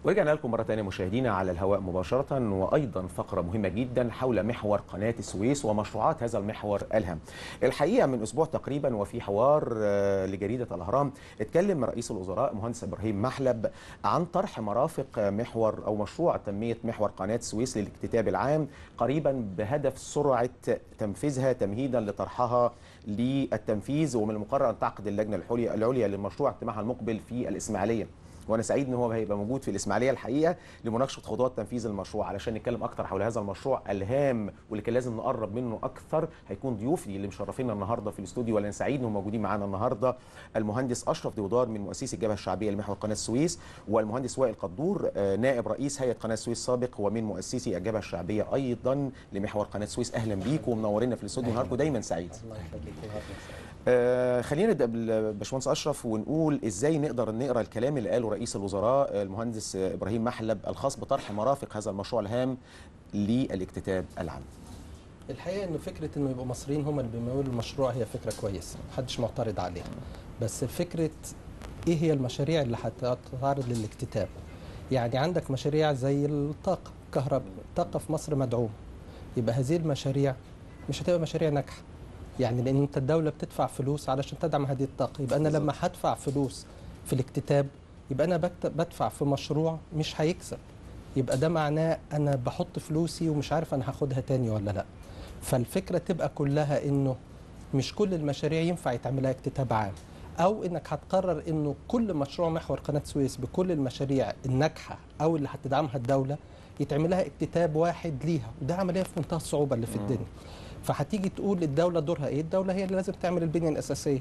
ورجعنا لكم مرة تانية مشاهدينا على الهواء مباشرة وأيضا فقرة مهمة جدا حول محور قناة السويس ومشروعات هذا المحور الهام الحقيقة من أسبوع تقريبا وفي حوار آه، لجريدة الأهرام اتكلم رئيس الوزراء مهندس إبراهيم محلب عن طرح مرافق محور أو مشروع تنمية محور قناة السويس للاكتتاب العام قريبا بهدف سرعة تنفيذها تمهيدا لطرحها للتنفيذ ومن المقرر أن تعقد اللجنة العليا العليا للمشروع اجتماعها المقبل في الإسماعيلية وانا سعيد ان هو هيبقى موجود في الاسماعيليه الحقيقه لمناقشه خطوات تنفيذ المشروع علشان نتكلم اكتر حول هذا المشروع الهام واللي كان لازم نقرب منه اكثر هيكون ضيوفي اللي مشرفينا النهارده في الاستوديو وانا سعيد انهم موجودين معانا النهارده المهندس اشرف ديودار من مؤسسي الجبهه الشعبيه لمحور قناه السويس والمهندس وائل قدور آه، نائب رئيس هيئه قناه السويس سابق ومن مؤسسي الجبهه الشعبيه ايضا لمحور قناه السويس اهلا بيكم ومنورينا في الاستوديو نهاركم دايما سعيد الله يخليك آه خلينا نبدا بالباشمهندس اشرف ونقول ازاي نقدر نقرا الكلام اللي قاله رئيس الوزراء آه، المهندس آه، ابراهيم محلب الخاص بطرح مرافق هذا المشروع الهام للاكتتاب العام. الحقيقه انه فكره انه يبقوا مصريين هم اللي بيمولوا المشروع هي فكره كويسه محدش معترض عليها بس فكره ايه هي المشاريع اللي هتتعرض للاكتتاب يعني عندك مشاريع زي الطاقه كهرباء الطاقه في مصر مدعومه يبقى هذه المشاريع مش هتبقى مشاريع ناجحه يعني لان انت الدوله بتدفع فلوس علشان تدعم هذه الطاقه يبقى انا لما هدفع فلوس في الاكتتاب يبقى انا بكت- بدفع في مشروع مش هيكسب يبقى ده معناه انا بحط فلوسي ومش عارف انا هاخدها تاني ولا لا فالفكره تبقى كلها انه مش كل المشاريع ينفع يتعملها اكتتاب عام او انك هتقرر انه كل مشروع محور قناه سويس بكل المشاريع الناجحه او اللي هتدعمها الدوله يتعمل لها اكتتاب واحد ليها وده عمليه في منتهى الصعوبه اللي في الدنيا فهتيجي تقول الدوله دورها ايه الدوله هي اللي لازم تعمل البنيه الاساسيه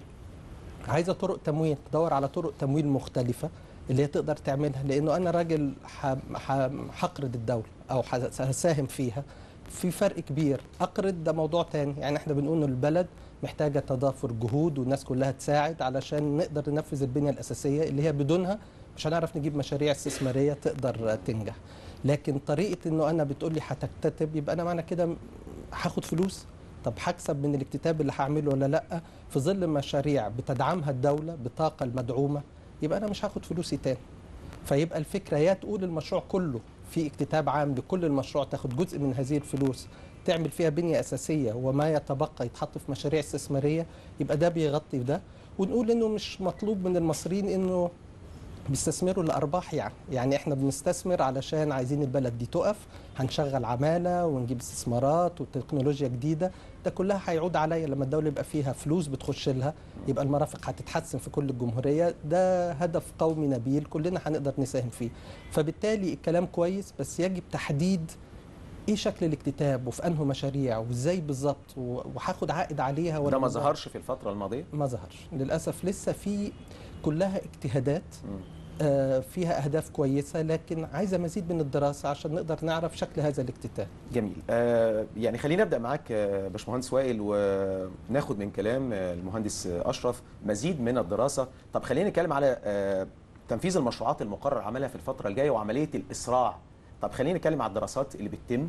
عايزه طرق تمويل تدور على طرق تمويل مختلفه اللي هي تقدر تعملها لانه انا راجل ح- ح- هقرض الدوله او ح- هساهم فيها في فرق كبير اقرض ده موضوع تاني يعني احنا بنقول ان البلد محتاجه تضافر جهود والناس كلها تساعد علشان نقدر ننفذ البنيه الاساسيه اللي هي بدونها مش هنعرف نجيب مشاريع استثماريه تقدر تنجح لكن طريقه انه انا بتقول لي هتكتتب يبقى انا معنى كده هاخد فلوس طب هكسب من الاكتتاب اللي هعمله ولا لا في ظل مشاريع بتدعمها الدوله بطاقه المدعومه يبقى انا مش هاخد فلوسي تاني فيبقى الفكره يا تقول المشروع كله في اكتتاب عام لكل المشروع تاخد جزء من هذه الفلوس تعمل فيها بنيه اساسيه وما يتبقى يتحط في مشاريع استثماريه يبقى ده بيغطي ده ونقول انه مش مطلوب من المصريين انه بيستثمروا الارباح يعني يعني احنا بنستثمر علشان عايزين البلد دي تقف هنشغل عماله ونجيب استثمارات وتكنولوجيا جديده ده كلها هيعود عليا لما الدوله يبقى فيها فلوس بتخش لها يبقى المرافق هتتحسن في كل الجمهوريه ده هدف قومي نبيل كلنا هنقدر نساهم فيه فبالتالي الكلام كويس بس يجب تحديد ايه شكل الاكتتاب وفي انه مشاريع وازاي بالظبط و- وهاخد عائد عليها ولا ده ما ظهرش؟ ظهرش في الفتره الماضيه؟ ما ظهرش للاسف لسه في كلها اجتهادات مم. آه، فيها اهداف كويسه لكن عايزه مزيد من الدراسه عشان نقدر نعرف شكل هذا الاكتتاب جميل آه يعني خلينا نبدا معاك آه، باشمهندس وائل وناخد من كلام آه، المهندس آه، اشرف مزيد من الدراسه طب خلينا نتكلم على آه تنفيذ المشروعات المقرر عملها في الفتره الجايه وعمليه الاسراع طب خلينا نتكلم على الدراسات اللي بتتم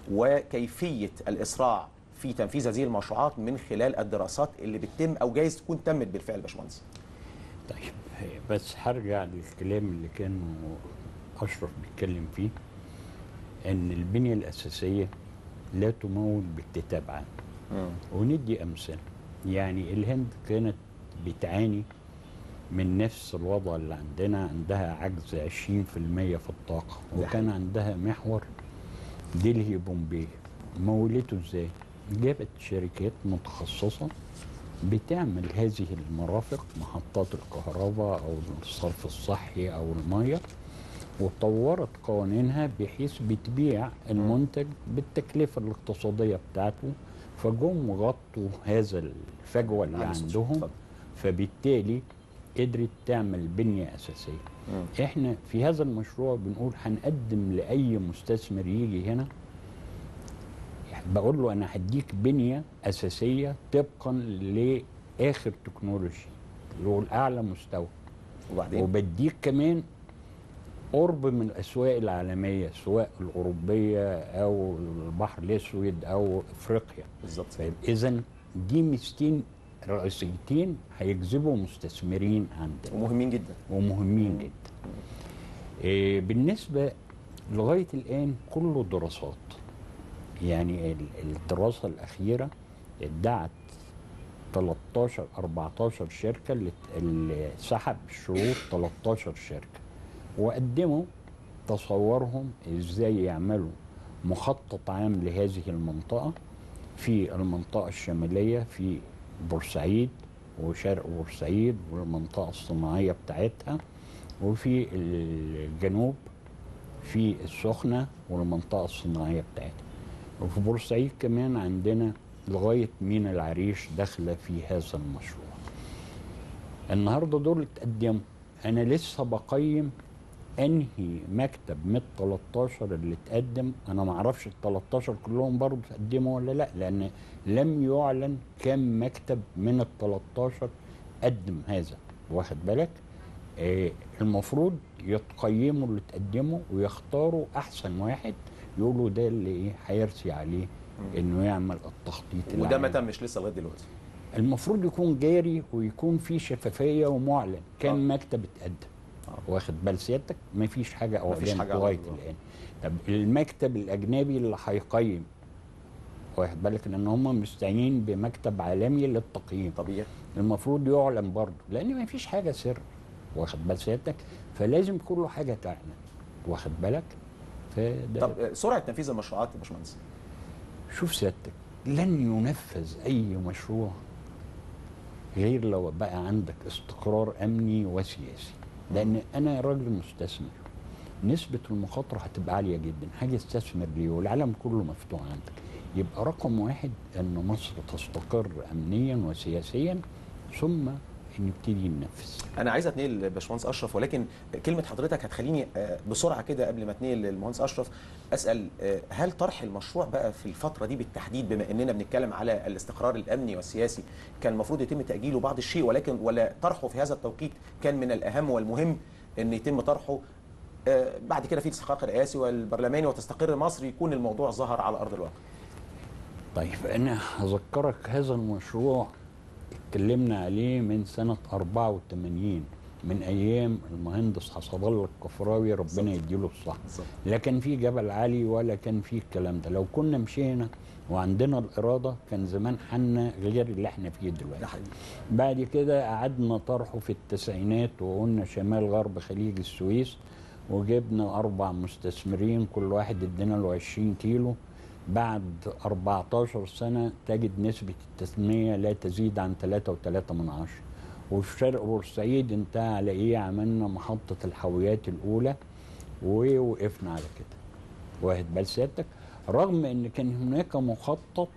وكيفيه الاسراع في تنفيذ هذه المشروعات من خلال الدراسات اللي بتتم او جايز تكون تمت بالفعل باشمهندس طيب بس هرجع للكلام اللي كان اشرف بيتكلم فيه ان البنيه الاساسيه لا تمول باكتتاب عام وندي امثله يعني الهند كانت بتعاني من نفس الوضع اللي عندنا عندها عجز 20% في الطاقه ده وكان عندها محور دلهي بومبي مولته ازاي جابت شركات متخصصه بتعمل هذه المرافق محطات الكهرباء او الصرف الصحي او الميه وطورت قوانينها بحيث بتبيع المنتج بالتكلفه الاقتصاديه بتاعته فجم غطوا هذا الفجوه اللي معلش، عندهم اتفضل. فبالتالي قدرت تعمل بنيه اساسيه مم. احنا في هذا المشروع بنقول هنقدم لاي مستثمر يجي هنا يعني بقول له انا هديك بنيه اساسيه طبقا لاخر تكنولوجي اللي هو الاعلى مستوى وبعدين وبديك كمان قرب من الاسواق العالميه سواء الاوروبيه او البحر الاسود او افريقيا بالظبط اذا دي ميزتين رئيسيتين هيجذبوا مستثمرين عندنا ومهمين جدا ومهمين جدا إيه، بالنسبة لغاية الآن كله دراسات يعني ال- الدراسة الأخيرة ادعت 13 14 شركة اللي اللي سحب شروط 13 شركة وقدموا تصورهم ازاي يعملوا مخطط عام لهذه المنطقة في المنطقة الشمالية في بورسعيد وشرق بورسعيد والمنطقة الصناعية بتاعتها وفي الجنوب في السخنة والمنطقة الصناعية بتاعتها وفي بورسعيد كمان عندنا لغاية مينا العريش داخلة في هذا المشروع النهاردة دول اتقدموا أنا لسه بقيم أنهي مكتب من ال 13 اللي اتقدم أنا ما أعرفش ال 13 كلهم برضه اتقدموا ولا لأ لأن لم يعلن كم مكتب من ال 13 قدم هذا واخد بالك آه المفروض يتقيموا اللي اتقدموا ويختاروا أحسن واحد يقولوا ده اللي إيه هيرسي عليه إنه يعمل التخطيط وده ما العام. تمش لسه لغايه دلوقتي المفروض يكون جاري ويكون في شفافيه ومعلن كم آه. مكتب اتقدم آه. واخد بال سيادتك مفيش حاجه مفيش اعلنت حاجة لغايه أعلنت. الان طب المكتب الاجنبي اللي هيقيم واخد بالك لان هم مستعينين بمكتب عالمي للتقييم طبيعي المفروض يعلن برضه لان مفيش حاجه سر واخد بال سيادتك فلازم كل حاجه تعلن واخد بالك فده طب آه، سرعه تنفيذ المشروعات يا باشمهندس شوف سيادتك لن ينفذ اي مشروع غير لو بقى عندك استقرار امني وسياسي لان انا راجل مستثمر نسبة المخاطرة هتبقى عالية جدا حاجة استثمر ليه والعالم كله مفتوح عندك يبقى رقم واحد ان مصر تستقر امنيا وسياسيا ثم نبتدي ننفذ انا عايز اتنقل لباشمهندس اشرف ولكن كلمه حضرتك هتخليني آه، بسرعه كده قبل ما اتنقل للمهندس اشرف اسال آه، هل طرح المشروع بقى في الفتره دي بالتحديد بما اننا بنتكلم على الاستقرار الامني والسياسي كان المفروض يتم تاجيله بعض الشيء ولكن ولا طرحه في هذا التوقيت كان من الاهم والمهم ان يتم طرحه آه، بعد كده في الاستحقاق الرئاسي والبرلماني وتستقر مصر يكون الموضوع ظهر على ارض الواقع طيب انا هذكرك هذا المشروع اتكلمنا عليه من سنة 84 من ايام المهندس حسب الله الكفراوي ربنا يديله الصحة بالظبط لا كان في جبل عالي ولا كان في الكلام ده لو كنا مشينا وعندنا الإرادة كان زمان حنا غير اللي احنا فيه ده دلوقتي حقيقي بعد كده قعدنا طرحه في التسعينات وقلنا شمال غرب خليج السويس وجبنا أربع مستثمرين كل واحد ادينا له 20 كيلو بعد 14 سنة تجد نسبة التنمية لا تزيد عن 3.3 من عشرة وفي شرق بورسعيد انتهى على ايه عملنا محطة الحاويات الأولى ووقفنا على كده واخد بال سيادتك رغم ان كان هناك مخطط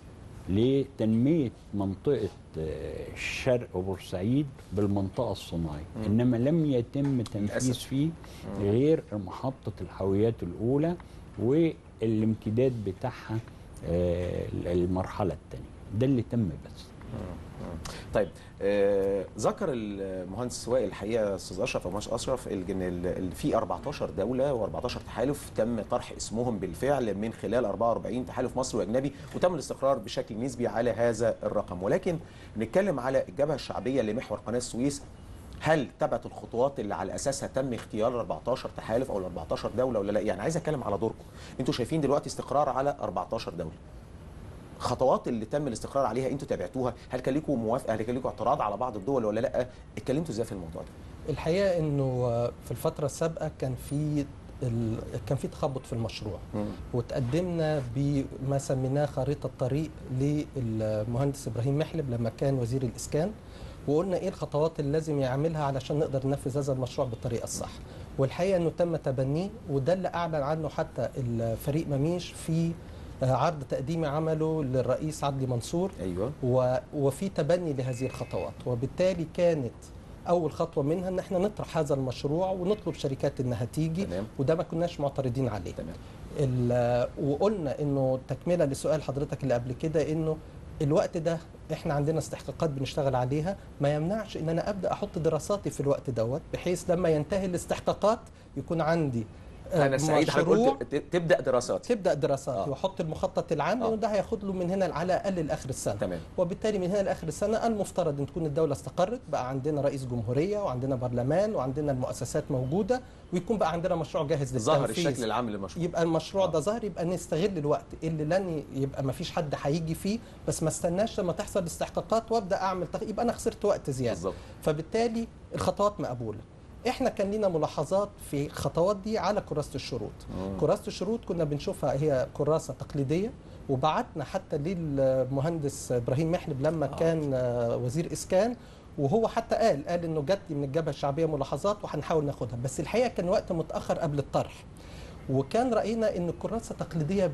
لتنمية منطقة آه، شرق بورسعيد بالمنطقة الصناعية مم. إنما لم يتم تنفيذ للأسف. فيه غير محطة الحاويات الأولى والامتداد بتاعها آه، المرحلة الثانية ده اللي تم بس طيب آه، ذكر المهندس وائل الحقيقه استاذ اشرف او مهندس اشرف الجن- ال- ال- في 14 دوله و14 تحالف تم طرح اسمهم بالفعل من خلال 44 تحالف مصري واجنبي وتم الاستقرار بشكل نسبي على هذا الرقم ولكن نتكلم على الجبهه الشعبيه لمحور قناه السويس هل تبعت الخطوات اللي على اساسها تم اختيار ال 14 تحالف او ال 14 دوله ولا لا؟ يعني عايز اتكلم على دوركم. انتوا شايفين دلوقتي استقرار على 14 دوله. خطوات اللي تم الاستقرار عليها انتوا تابعتوها هل كان لكم موافقه هل كان لكم اعتراض على بعض الدول ولا لا اتكلمتوا ازاي في الموضوع ده الحقيقه انه في الفتره السابقه كان في ال... كان في تخبط في المشروع وتقدمنا بما سميناه خريطه طريق للمهندس ابراهيم محلب لما كان وزير الاسكان وقلنا ايه الخطوات اللي لازم يعملها علشان نقدر ننفذ هذا المشروع بالطريقه الصح والحقيقه انه تم تبنيه وده اللي اعلن عنه حتى الفريق مميش في عرض تقديمي عمله للرئيس عدلي منصور ايوه و... وفي تبني لهذه الخطوات وبالتالي كانت اول خطوه منها ان احنا نطرح هذا المشروع ونطلب شركات انها تيجي تمام وده ما كناش معترضين عليه تمام ال- وقلنا انه تكمله لسؤال حضرتك اللي قبل كده انه الوقت ده احنا عندنا استحقاقات بنشتغل عليها ما يمنعش ان انا ابدا احط دراساتي في الوقت دوت بحيث لما ينتهي الاستحقاقات يكون عندي آه، انا سعيد حضرتك مشروع قلت ت- تبدا دراسات تبدا دراسات آه. ويحط المخطط العام آه. لانه ده هياخد له من هنا على الاقل لاخر السنه تمام وبالتالي من هنا لاخر السنه المفترض ان تكون الدوله استقرت بقى عندنا رئيس جمهوريه وعندنا برلمان وعندنا المؤسسات موجوده ويكون بقى عندنا مشروع جاهز ظهر للتنفيذ الشكل العام للمشروع يبقى المشروع آه. ده ظاهر يبقى نستغل الوقت اللي لن يبقى ما فيش حد هيجي فيه بس ما استناش لما تحصل الاستحقاقات وابدا اعمل تغ... يبقى انا خسرت وقت زياده بالظبط فبالتالي الخطوات مقبوله احنا كان لنا ملاحظات في الخطوات دي على كراسه الشروط مم. كراسه الشروط كنا بنشوفها هي كراسه تقليديه وبعتنا حتى للمهندس ابراهيم محلب لما آه. آه. كان آه، وزير اسكان وهو حتى قال قال انه جت من الجبهه الشعبيه ملاحظات وهنحاول ناخدها بس الحقيقه كان وقت متاخر قبل الطرح وكان راينا ان الكراسه تقليديه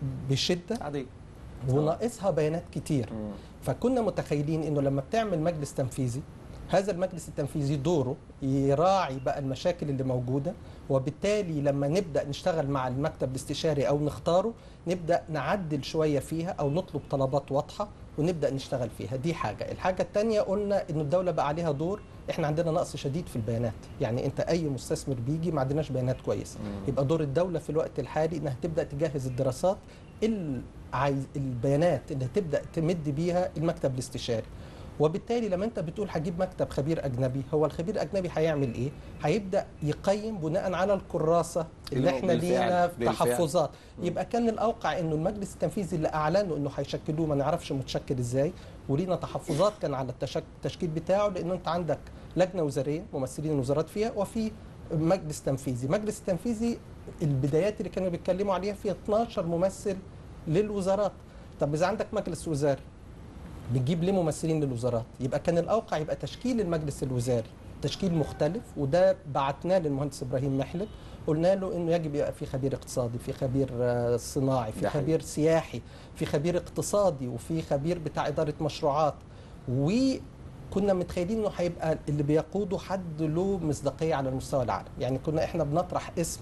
بشده عادي وناقصها بيانات كتير مم. فكنا متخيلين انه لما بتعمل مجلس تنفيذي هذا المجلس التنفيذي دوره يراعي بقى المشاكل اللي موجوده وبالتالي لما نبدا نشتغل مع المكتب الاستشاري او نختاره نبدا نعدل شويه فيها او نطلب طلبات واضحه ونبدا نشتغل فيها دي حاجه الحاجه الثانيه قلنا ان الدوله بقى عليها دور احنا عندنا نقص شديد في البيانات يعني انت اي مستثمر بيجي ما عندناش بيانات كويسه مم. يبقى دور الدوله في الوقت الحالي انها تبدا تجهز الدراسات ال- عايز البيانات اللي هتبدا تمد بيها المكتب الاستشاري وبالتالي لما انت بتقول هجيب مكتب خبير اجنبي هو الخبير الاجنبي هيعمل ايه هيبدا يقيم بناء على الكراسه اللي اللي احنا بالفعل- لينا في بالفعل. تحفظات مم. يبقى كان الاوقع انه المجلس التنفيذي اللي اعلنوا انه هيشكلوه ما نعرفش متشكل ازاي ولينا تحفظات كان على التشك- التشكيل بتاعه لانه انت عندك لجنه وزاريه ممثلين الوزارات فيها وفي مجلس تنفيذي مجلس التنفيذي البدايات اللي كانوا بيتكلموا عليها فيها 12 ممثل للوزارات طب اذا عندك مجلس وزاري بتجيب ليه ممثلين للوزارات يبقى كان الاوقع يبقى تشكيل المجلس الوزاري تشكيل مختلف وده بعتناه للمهندس ابراهيم محلب قلنا له انه يجب يبقى في خبير اقتصادي في خبير آه، صناعي في ده حقيقي. خبير سياحي في خبير اقتصادي وفي خبير بتاع اداره مشروعات وكنا متخيلين انه هيبقى اللي بيقوده حد له مصداقيه على المستوى العالمي يعني كنا احنا بنطرح اسم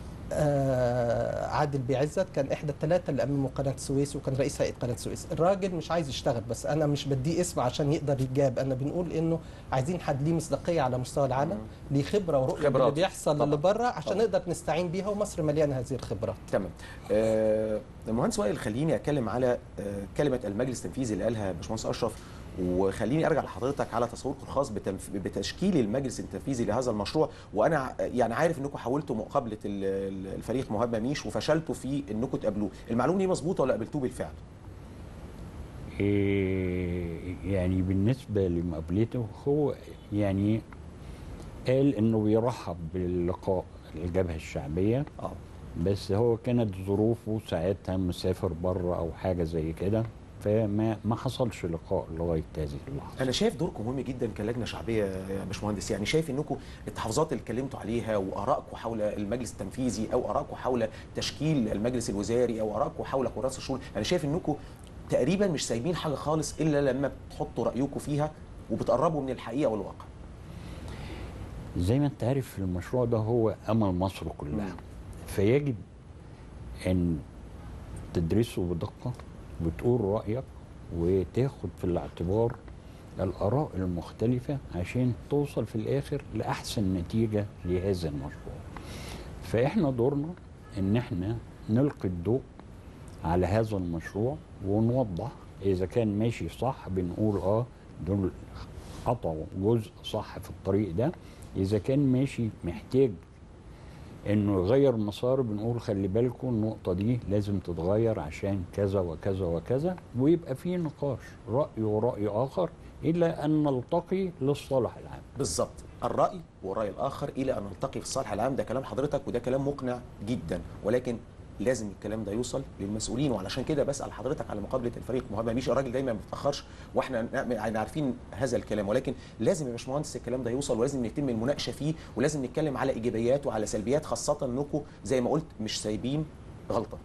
آه، عادل بيعزت كان احدى الثلاثه اللي امموا قناه السويس وكان رئيس هيئه قناه السويس الراجل مش عايز يشتغل بس انا مش بديه اسم عشان يقدر يجاب انا بنقول انه عايزين حد ليه مصداقيه على مستوى العالم ليه خبره ورؤيه خبرات. اللي بيحصل طبعاً. اللي بره عشان طبعاً. نقدر نستعين بيها ومصر مليانه هذه الخبرات تمام آه المهندس وائل خليني اتكلم على آه كلمه المجلس التنفيذي اللي قالها باشمهندس اشرف وخليني ارجع لحضرتك على تصوركم الخاص بتنف... بتشكيل المجلس التنفيذي لهذا المشروع وانا ع- يعني عارف انكم حاولتوا مقابله ال- ال- الفريق مهاب مميش وفشلتوا في انكم تقابلوه المعلومه دي مظبوطه ولا قابلتوه بالفعل إيه يعني بالنسبة لمقابلته هو يعني قال انه بيرحب باللقاء الجبهة الشعبية اه بس هو كانت ظروفه ساعتها مسافر بره او حاجة زي كده فما ما حصلش لقاء لغاية هذه اللحظة انا شايف دوركم مهم جدا كلجنه شعبيه يا باشمهندس يعني شايف انكم التحفظات اللي اتكلمتوا عليها وارائكم حول المجلس التنفيذي او ارائكم حول تشكيل المجلس الوزاري او ارائكم حول كراسه الشؤون انا شايف انكم تقريبا مش سايبين حاجه خالص الا لما بتحطوا رايكم فيها وبتقربوا من الحقيقه والواقع زي ما انت عارف المشروع ده هو امل مصر كلها مم. فيجب ان تدرسه بدقه وتقول رايك وتاخد في الاعتبار الاراء المختلفه عشان توصل في الاخر لاحسن نتيجه لهذا المشروع فاحنا دورنا ان احنا نلقي الضوء على هذا المشروع ونوضح اذا كان ماشي صح بنقول اه دول قطعوا جزء صح في الطريق ده اذا كان ماشي محتاج انه يغير مسار بنقول خلي بالكم النقطه دي لازم تتغير عشان كذا وكذا وكذا ويبقى في نقاش راي وراي اخر الى ان نلتقي للصالح العام بالظبط الراي والراي الاخر الى ان نلتقي في الصالح العام ده كلام حضرتك وده كلام مقنع جدا ولكن لازم الكلام ده يوصل للمسؤولين وعلشان كده بسال حضرتك على مقابله الفريق مهاب مش الراجل دايما ما بيتاخرش واحنا يعني عارفين هذا الكلام ولكن لازم يا باشمهندس الكلام ده يوصل ولازم يتم المناقشه فيه ولازم نتكلم على ايجابيات وعلى سلبيات خاصه انكم زي ما قلت مش سايبين غلطه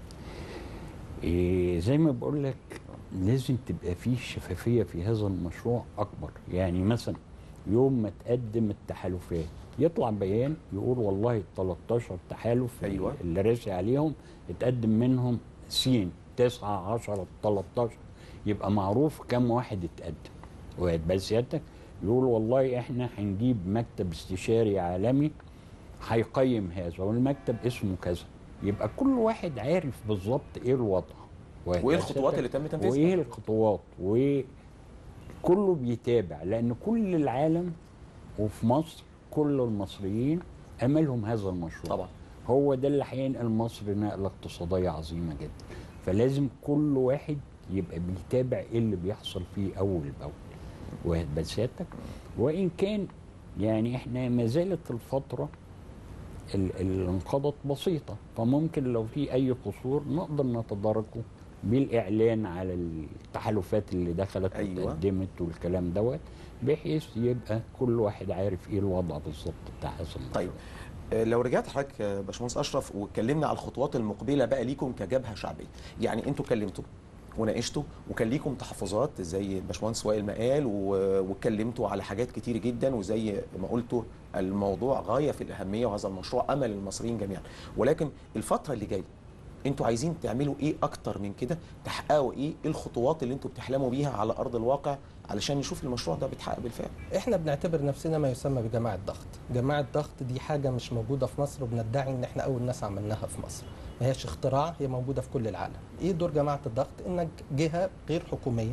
إيه زي ما بقول لك لازم تبقى فيه شفافيه في هذا المشروع اكبر يعني مثلا يوم ما تقدم التحالفات يطلع بيان يقول والله 13 تحالف أيوة. اللي راسي عليهم اتقدم منهم سين 9 10 13 يبقى معروف كم واحد اتقدم وهتبقى سيادتك يقول والله احنا هنجيب مكتب استشاري عالمي هيقيم هذا والمكتب اسمه كذا يبقى كل واحد عارف بالظبط ايه الوضع وايه الخطوات اللي تم تنفيذها وايه الخطوات وكله بيتابع لان كل العالم وفي مصر كل المصريين املهم هذا المشروع طبعا هو ده اللي هينقل مصر نقله اقتصاديه عظيمه جدا فلازم كل واحد يبقى بيتابع ايه اللي بيحصل فيه اول باول واخد بال سيادتك وان كان يعني احنا ما زالت الفتره ال- اللي انقضت بسيطه فممكن لو في اي قصور نقدر نتداركه بالاعلان على التحالفات اللي دخلت أيوة. واتقدمت والكلام دوت بحيث يبقى كل واحد عارف ايه الوضع بالظبط بتاع هذا المشروع. طيب آه، لو رجعت حضرتك آه، باشمهندس اشرف واتكلمنا على الخطوات المقبله بقى ليكم كجبهه شعبيه يعني انتوا كلمتوا وناقشتوا وكان ليكم تحفظات زي الباشمهندس وائل ما قال و- واتكلمتوا على حاجات كتير جدا وزي ما قلتوا الموضوع غايه في الاهميه وهذا المشروع امل المصريين جميعا ولكن الفتره اللي جايه انتوا عايزين تعملوا ايه اكتر من كده تحققوا ايه إيه الخطوات اللي انتوا بتحلموا بيها على ارض الواقع علشان نشوف المشروع ده بيتحقق بالفعل احنا بنعتبر نفسنا ما يسمى بجماعه ضغط جماعه ضغط دي حاجه مش موجوده في مصر وبندعي ان احنا اول ناس عملناها في مصر ما هيش اختراع هي موجوده في كل العالم ايه دور جماعه الضغط انك جهه غير حكوميه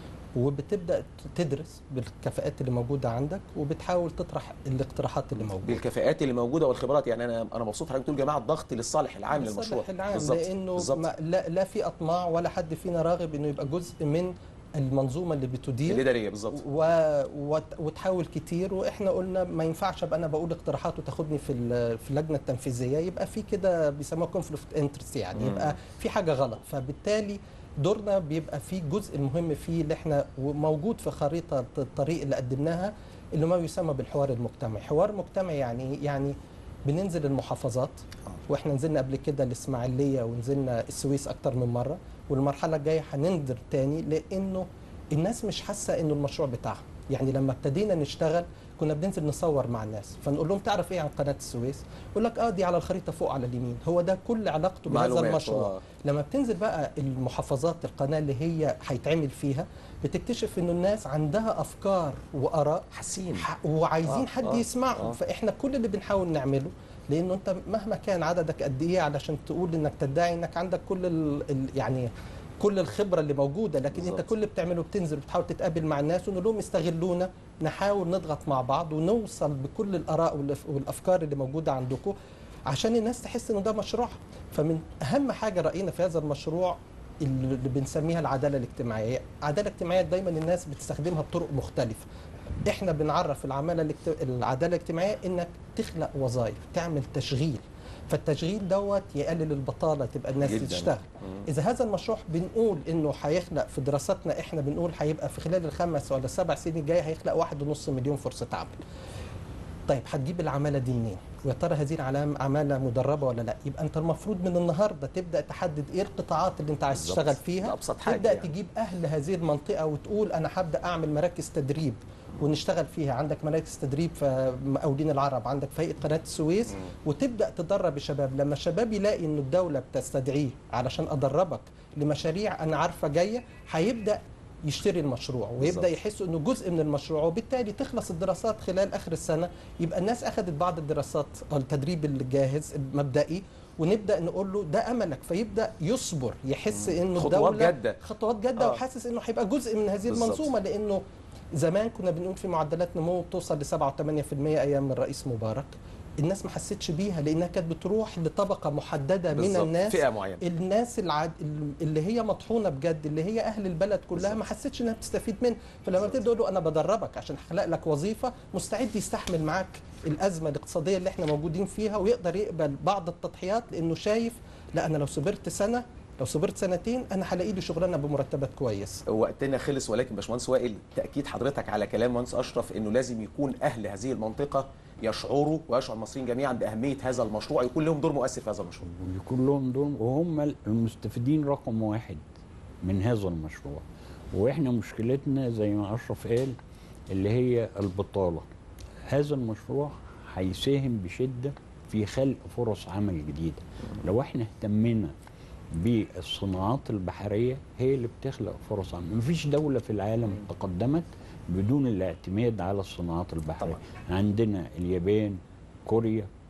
وبتبدا تدرس بالكفاءات اللي موجوده عندك وبتحاول تطرح الاقتراحات اللي موجوده بالكفاءات اللي موجوده والخبرات يعني انا انا مبسوط حضرتك بتقول جماعه ضغط للصالح العام للمشروع للصالح العام بالظبط لانه بالظبط ما لا, لا في اطماع ولا حد فينا راغب انه يبقى جزء من المنظومه اللي بتدير الاداريه بالظبط و... وت... وتحاول كتير واحنا قلنا ما ينفعش ابقى انا بقول اقتراحات وتاخدني في ال... في اللجنه التنفيذيه يبقى في كده بيسموها كونفليكت انترست يعني مم. يبقى في حاجه غلط فبالتالي دورنا بيبقى في جزء المهم فيه اللي احنا موجود في خريطه الطريق اللي قدمناها اللي ما يسمى بالحوار المجتمعي حوار مجتمعي يعني إيه؟ يعني بننزل المحافظات واحنا نزلنا قبل كده الاسماعيليه ونزلنا السويس اكتر من مره والمرحله الجايه هننزل تاني لانه الناس مش حاسه انه المشروع بتاعها يعني لما ابتدينا نشتغل كنا بننزل نصور مع الناس فنقول لهم تعرف ايه عن قناه السويس يقول لك اه دي على الخريطه فوق على اليمين هو ده كل علاقته بهذا معلومات المشروع و- لما بتنزل بقى المحافظات القناه اللي هي هيتعمل فيها بتكتشف انه الناس عندها افكار واراء حاسين ح- وعايزين آه، حد آه، يسمعهم آه. فاحنا كل اللي بنحاول نعمله لانه انت مهما كان عددك قد ايه علشان تقول انك تدعي انك عندك كل ال ال يعني كل الخبره اللي موجوده لكن بالظبط. انت كل اللي بتعمله بتنزل بتحاول تتقابل مع الناس ونقول لهم استغلونا نحاول نضغط مع بعض ونوصل بكل الاراء والأف- والافكار اللي موجوده عندكم عشان الناس تحس انه ده مشروع فمن اهم حاجه راينا في هذا المشروع اللي بنسميها العداله الاجتماعيه العداله الاجتماعيه دايما الناس بتستخدمها بطرق مختلفه احنا بنعرف العماله الاجت- العداله الاجتماعيه انك تخلق وظائف تعمل تشغيل فالتشغيل دوت يقلل البطاله تبقى الناس جداً. تشتغل مم. اذا هذا المشروع بنقول انه هيخلق في دراستنا احنا بنقول هيبقى في خلال الخمس ولا السبع سنين الجايه هيخلق واحد ونص مليون فرصه عمل طيب هتجيب العماله دي منين؟ ويا ترى هذه العلام عماله مدربه ولا لا؟ يبقى انت المفروض من النهارده تبدا تحدد ايه القطاعات اللي انت عايز بالظبط. تشتغل ده فيها أبسط حاجة تبدا يعني. تجيب اهل هذه المنطقه وتقول انا هبدا اعمل مراكز تدريب ونشتغل فيها عندك مراكز تدريب في مقاولين العرب عندك في هيئه قناه السويس مم. وتبدا تدرب الشباب لما الشباب يلاقي ان الدوله بتستدعيه علشان ادربك لمشاريع انا عارفه جايه هيبدا يشتري المشروع ويبدا بالظبط. يحس انه جزء من المشروع وبالتالي تخلص الدراسات خلال اخر السنه يبقى الناس اخذت بعض الدراسات او التدريب الجاهز المبدئي ونبدا نقول له ده املك فيبدا يصبر يحس انه خطوات الدوله جادة. خطوات جاده آه. وحاسس انه هيبقى جزء من هذه بالظبط. المنظومه لانه زمان كنا بنقول في معدلات نمو بتوصل ل 7 و8% ايام الرئيس مبارك الناس ما حسيتش بيها لانها كانت بتروح لطبقه محدده من بالظبط. الناس فئه معينه الناس العاد اللي هي مطحونه بجد اللي هي اهل البلد كلها بالظبط. ما حسيتش انها بتستفيد منه فلما بالظبط. تبدا تقول له انا بدربك عشان اخلق لك وظيفه مستعد يستحمل معاك الازمه الاقتصاديه اللي احنا موجودين فيها ويقدر يقبل بعض التضحيات لانه شايف لا انا لو صبرت سنه لو صبرت سنتين انا هلاقي لي شغلانه بمرتبات كويس وقتنا خلص ولكن باشمهندس وائل تاكيد حضرتك على كلام مهندس اشرف انه لازم يكون اهل هذه المنطقه يشعروا ويشعر المصريين جميعا باهميه هذا المشروع يكون لهم دور مؤثر في هذا المشروع ويكون لهم دور وهم المستفيدين رقم واحد من هذا المشروع واحنا مشكلتنا زي ما اشرف قال اللي هي البطاله هذا المشروع هيساهم بشده في خلق فرص عمل جديده لو احنا اهتمينا بالصناعات البحريه هي اللي بتخلق فرص عمل مفيش دوله في العالم تقدمت بدون الاعتماد على الصناعات البحريه طبعا. عندنا اليابان كوريا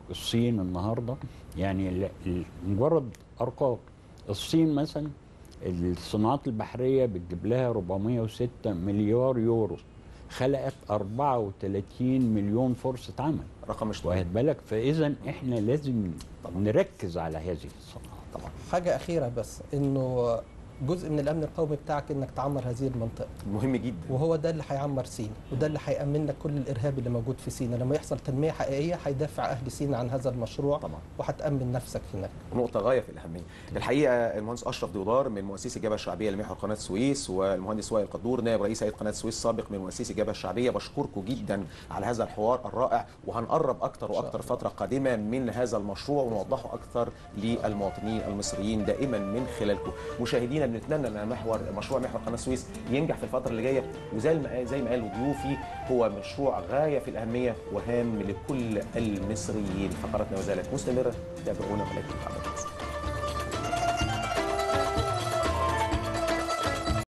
الصين النهارده يعني ال- ال- مجرد ارقام الصين مثلا الصناعات البحريه بتجيب لها 406 مليار يورو خلقت 34 مليون فرصه عمل رقم مش طبيعي واخد بالك فاذا احنا لازم نركز على هذه الصناعات طبعا حاجه اخيره بس انه جزء من الامن القومي بتاعك انك تعمر هذه المنطقه مهم جدا وهو ده اللي هيعمر سينا وده اللي هيأمن لك كل الارهاب اللي موجود في سينا لما يحصل تنميه حقيقيه هيدافع اهل سينا عن هذا المشروع طبعا. وهتأمن نفسك هناك نقطة غاية في الأهمية. الحقيقة المهندس أشرف ديودار من مؤسسي الجبهة الشعبية لمحور قناة السويس والمهندس وائل قدور نائب رئيس هيئة قناة السويس سابق من مؤسسي الجبهة الشعبية بشكركم جدا على هذا الحوار الرائع وهنقرب أكتر شاء وأكتر الله. فترة قادمة من هذا المشروع ونوضحه أكثر للمواطنين المصريين دائما من خلالكم. مشاهدينا بنتمنى أن محور مشروع محور قناة السويس ينجح في الفترة اللي جاية وزي ما زي ما قالوا ضيوفي هو مشروع غاية في الأهمية وهام لكل المصريين. فقرتنا وزالت مستمرة تابعونا ولكن بعد الفاصل.